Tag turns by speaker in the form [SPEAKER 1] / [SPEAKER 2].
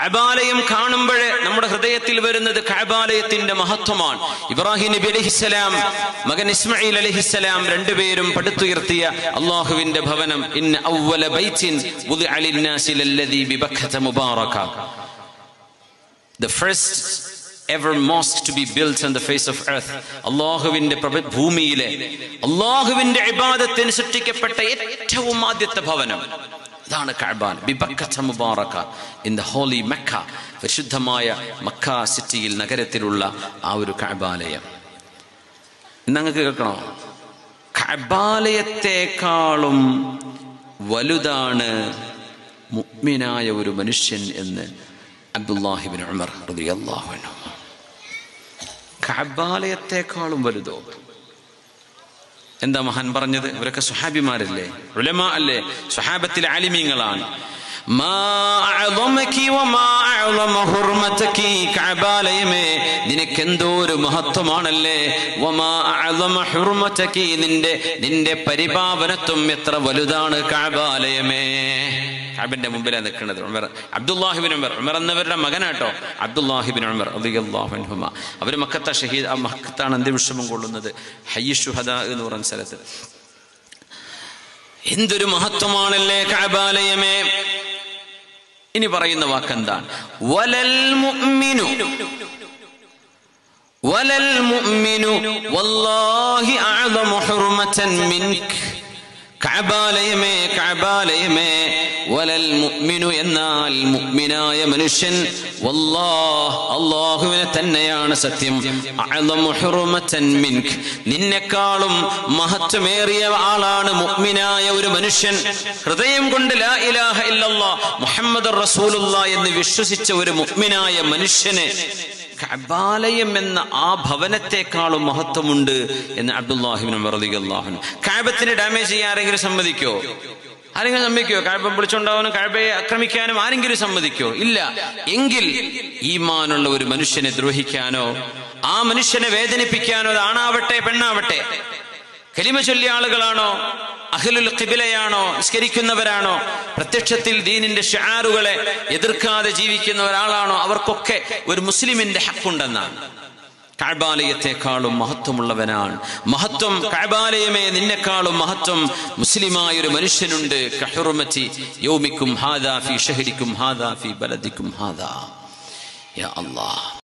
[SPEAKER 1] കഅബാലയം കാണുമ്പോഴേ നമ്മുടെ ഹൃദയത്തിൽ വരുന്നത് കഅബാലയത്തിന്റെ മഹത്വമാണ് ഇബ്രാഹിം നബി അലഹിസ്സലാം മകൻ ഇസ്മായിൽ അലഹിസ്സലാം രണ്ടുപേരും പടുത്തുയർത്തിയ അള്ളാഹുവിന്റെ ഭവനം ഇന്ന അവ്വല ബൈത്തിൻ വുദിഅ ലിന്നാസി ലല്ലദീ ബിബക്കത മുബാറക the first ever mosque to be built on the face of earth അള്ളാഹുവിന്റെ പ്രപ- ഭൂമിയിലെ അള്ളാഹുവിന്റെ ഇബാദത്തിന് സൃഷ്ടിക്കപ്പെട്ട ഏറ്റവും ആദ്യത്തെ ഭവനം അതാണ് കഅബാൻ ബിബക്കത്ത മുബാറക ഇൻ ദ ഹോളി മക്ക പരിശുദ്ധമായ മക്ക സിറ്റിയിൽ നഗരത്തിലുള്ള ആ ഒരു കഅബാലയം നിങ്ങൾക്ക് കേൾക്കണോ കഅബാലയത്തെക്കാളും വലുതാണ് മുഅ്മിനായ ഒരു മനുഷ്യൻ എന്ന് അബ്ദുല്ലാഹിബിൻ ഉമർ റളിയല്ലാഹു അൻഹു കഅബാലയത്തെക്കാളും വലുതോ എന്താ മഹാൻ പറഞ്ഞത് ഇവരൊക്കെ സുഹാബിമാരല്ലേ ഉലമ അല്ലേ സുഹാബത്തിലെ ആലിമീങ്ങളാണ് മാ അഅളമകി വമാ അഅളമ ഹുർമതകി കഅബാലയമേ നിനക്കെന്തോ ഒരു മഹത്വമാണല്ലേ വമാ അഅളമ ഹുർമതകി നിന്റെ നിന്റെ പരിപാവനത്വം എത്ര വലുതാണ് കഅബാലയമേ കഅബിന്റെ മുമ്പിലാണ് നിൽക്കുന്നത് ഉമർ അബ്ദുല്ലാഹിബിൻ ഉമർ ഉമർ എന്നവരുടെ മകനാട്ടോ അബ്ദുല്ലാഹിബിൻ ഉമർ റളിയല്ലാഹു അൻഹുമ അവർ മക്കത്ത ഷഹീദ് ആ മക്കത്താണ് അന്ത്യവിഷമം കൊള്ളുന്നത് ഹയ്യ ഷുഹദ എന്ന് പറയുന്ന സ്ഥലത്ത് എന്തൊരു മഹത്വമാണല്ലേ കഅബാലയമേ ഇനി പറയുന്ന വാക്കെന്താണ് വലൽ മുഅ്മിനു വലൽ മുഅ്മിനു വല്ലാഹി അഅദമു ഹുർമതൻ മിൻക കഅബാലയമേ കഅബാലയമേ വലൽ മുഅ്മിനു എന്നാൽ മുഅ്മിനായ മനുഷ്യൻ വല്ലാഹ് അല്ലാഹുവിനെ തന്നെയാണ് സത്യം അഅദമു ഹുർമതൻ മിൻക നിന്നെക്കാളും മഹത്വമേറിയ ആളാണ് മുഅ്മിനായ ഒരു മനുഷ്യൻ ഹൃദയം കൊണ്ട് ലാ ഇലാഹ ഇല്ലല്ലാഹ് മുഹമ്മദ് റസൂലുള്ള എന്ന് വിശ്വസിച്ച ഒരു മുഅ്മിനായ മനുഷ്യനെ കഅബാലയം എന്ന ആ ഭവനത്തെക്കാളും മഹത്വമുണ്ട് എന്ന് അബ്ദുല്ലാഹിബിൻ റളിയല്ലാഹു കാബത്തിന് ഡാമേജ് ചെയ്യാൻ ആരെങ്കിലും സമ്മതിക്കോ ആരെങ്കിലും സമ്മതിക്കോ കാഴ്ബ വിളിച്ചുണ്ടാവാനും കാഴ്ബയെ ആക്രമിക്കാനും ആരെങ്കിലും സമ്മതിക്കോ ഇല്ല എങ്കിൽ ഈമാനുള്ള ഒരു മനുഷ്യനെ ദ്രോഹിക്കാനോ ആ മനുഷ്യനെ വേദനിപ്പിക്കാനോ അത് ആണാവട്ടെ പെണ്ണാവട്ടെ കലിമ ചൊല്ലിയ ആളുകളാണോ അഖിലുൽ ഖിബിലയാണോ നിസ്കരിക്കുന്നവരാണോ പ്രത്യക്ഷത്തിൽ ദീനിന്റെ ഷാറുകളെ എതിർക്കാതെ ജീവിക്കുന്ന ഒരാളാണോ അവർക്കൊക്കെ ഒരു മുസ്ലിമിന്റെ ഹക്കുണ്ടെന്നാണ് കഅബാലയത്തെക്കാളും മഹത്വമുള്ളവനാണ് മഹത്വം കഅബാലയമേ നിന്നെക്കാളും മഹത്വം മുസ്ലിമായ ഒരു മനുഷ്യനുണ്ട് കഹുറുമറ്റി യൗമിക്കും ഹാദാ ഫി ഷഹരിക്കും ഹാദാ ഫി ബലദിക്കും ഹാദാ യാ അല്ലാഹ്